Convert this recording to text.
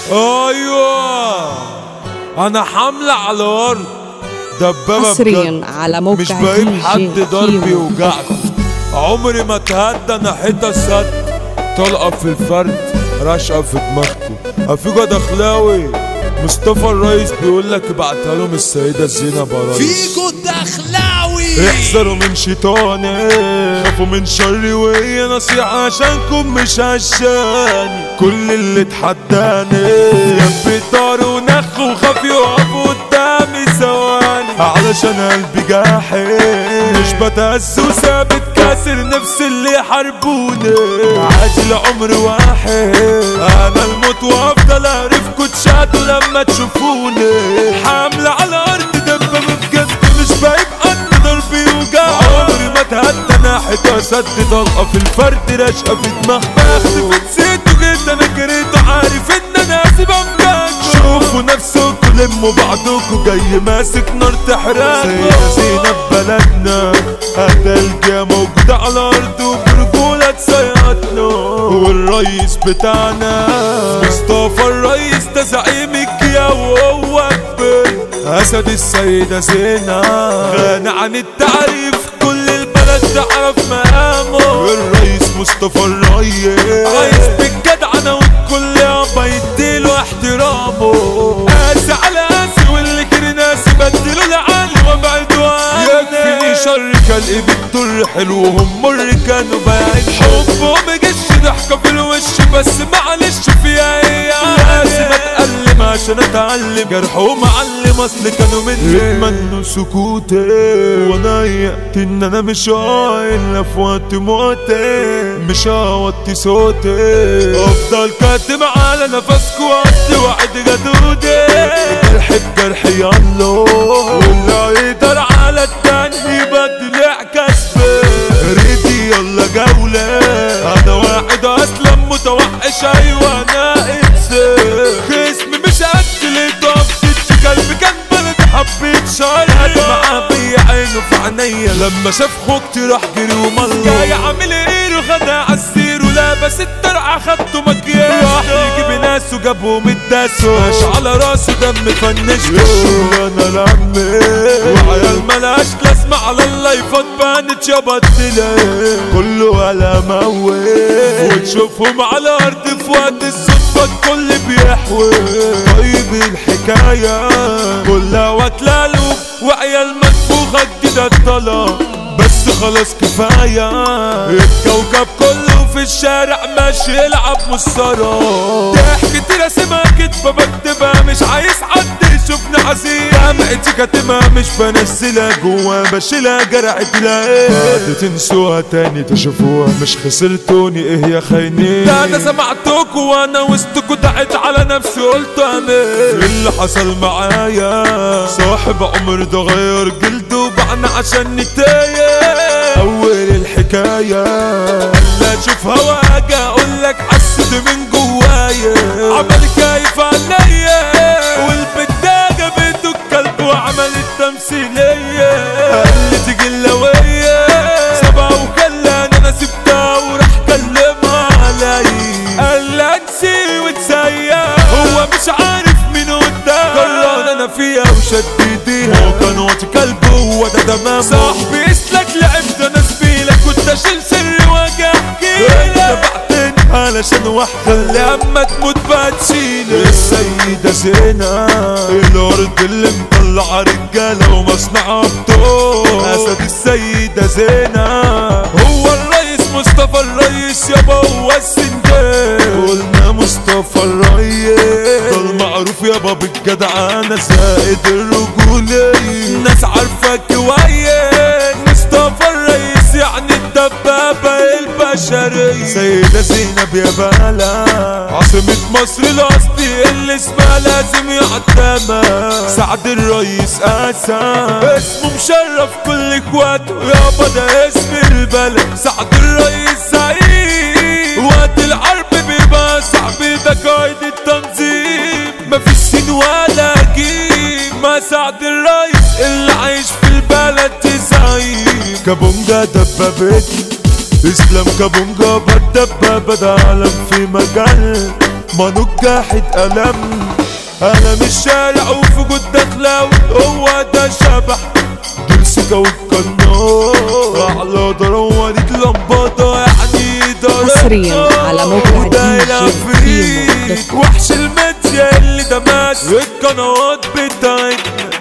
ايوه انا حاملة على الارض دبابة حصريا بجد على موقع مش بجيب دي حد جي ضرب كيمو. يوجعكم عمري ما اتهدى انا حيطة سد طلقة في الفرد رشقة في دماغكم افيجو دخلاوي مصطفى الرئيس بيقول لك ابعتها لهم السيدة زينب يا ريس فيجو الدخلاوي احذروا من شيطاني خافوا من شري وهي نصيحة عشانكم مش عشاني كل اللي اتحداني جنبي طار ونخ وخاف يقفوا قدامي ثواني علشان قلبي جاحد مش بتهز وثابت كاسر نفس اللي يحاربوني عادي لعمر واحد انا الموت وافضل اعرفكوا تشادوا لما تشوفوني حاملة على الارض دبابة بجد مش بيبقى ان ضربي يوجع عمري ما اتهدى ناحية اسد طلقة في الفرد رشقة في دماغ بختفي نسيته جدا انا جريته عارف ان انا اسيب امجاد شوفوا نفسكوا لموا بعضكوا جاي ماسك نار تحرق سيدة زينب بلدنا هتلقى موجودة على الارض وبرجولة تصيادنا والرئيس بتاعنا مصطفى الرئيس ده زعيمك يا وهو كبر اسد السيدة زينة غنى عن التعريف كل البلد تعرف مقامه الرئيس مصطفى الريس عايز بالجدعنة والكل يابا يديله احترامه قاسي على قاسي واللي كان ناسي بدلوا لعالي وابعدوا عني يكفيني شر كان بتضر حلوهم مر كانوا باين حبهم جش ضحكة في الوش بس معلش فيها ايه لازم اتألم عشان اتعلم جرح ومعلم اصل كانوا مني يتمنوا سكوتي وانا يأت ان انا مش الا في وقت موتي مش هوطي صوتي افضل كاتم على نفسكوا وقت وعد جدودي جرح بجرح يلا واللي يقدر على التاني يبدل كسبه ريدي يلا جولة انا واحد اصلا متوحش ايوه انا انسان خصمي مش قد اللي ضغطت قلبي كان بلد حبيت شارع معاه بيا عينه في عينيا لما شاف خوجتي راح جري وملط جاي عامل ايه خدها عالسير ولابس الدرع خدته مكياج راح يجيب ناس وجابهم الداسو مش على راسه دم فنش انا لمي وعيال ملاش لازمة على اللايفات بانت شبط تلاقي كله ولا موت وتشوفهم على ارض في وقت الصدفة الكل بيحوي طيب الحكاية كلها وتلالو وعيال منفوخة جديدة الطلاق بس خلاص كفاية الكوكب كله في الشارع ماشي يلعب مسطرة ضحكتي راسمها كدبة بكتبها مش عايز حد يشوفني حزين دمعتي كاتمها مش بنزلها جوا بشيلها جرعت لاقيه بعد تنسوها تاني تشوفوها مش خسرتوني ايه يا خاينين ده انا سمعتكوا وانا وسطكوا دعيت على نفسي قلت امين اللي حصل معايا صاحب عمر ده غير جلده بعنا عشان نتايه اول الحكايه لا اشوف هواجة اقول لك حسيت من جوايا عمل كيف عليا والبداية جابته الكلب وعملت تمثيلية قالت جلوية سبعة وخلاني انا سبتها وراح كلمها علي قال لها انسي وتسيا هو مش عارف مين قدام قرران انا فيها وشد ايديها هو كان واطي كلب هو ده تمام صاحبي اسلك لعبت انا زميلك كنت اشيل سري واجي احكي لك علشان واحدة خلي اما تموت بقى تشيلك السيدة زينة الارض اللي مطلعة رجالة ومصنع ابطال اسد السيدة زينة هو الرئيس مصطفى الرئيس يابا هو السندان قلنا مصطفى الرئيس ده المعروف يابا بالجدعنة زائد الرجولية الناس عارفة كويس مصطفى الرئيس يعني الدبابة البشرية سيدة زينب يا بلا عاصمة مصر الأصلي اللي اسمها لازم يعتمد سعد الرئيس أسد اسمه مشرف كل اخواته يابا ده اسم البلد سعد الرئيس زعيم وقت الحرب بيبقى صعب ده قائد التنظيم مفيش سين ولا جيم ما سعد الرئيس اللي عايش في البلد زعيم كابونجا دبابتي اسلام كابونجا بالدبابة ده عالم في مجال ما نجاحد ألم أنا مش شارع وفي جود دخلاوي هو ده شبح دول سكة والقناة أعلى ضروة دي لمبادة يعني ده حصرياً على موقع وده DJ العفريت كيمو دوت كوم. وحش الميديا اللي دمس القنوات بتاعتنا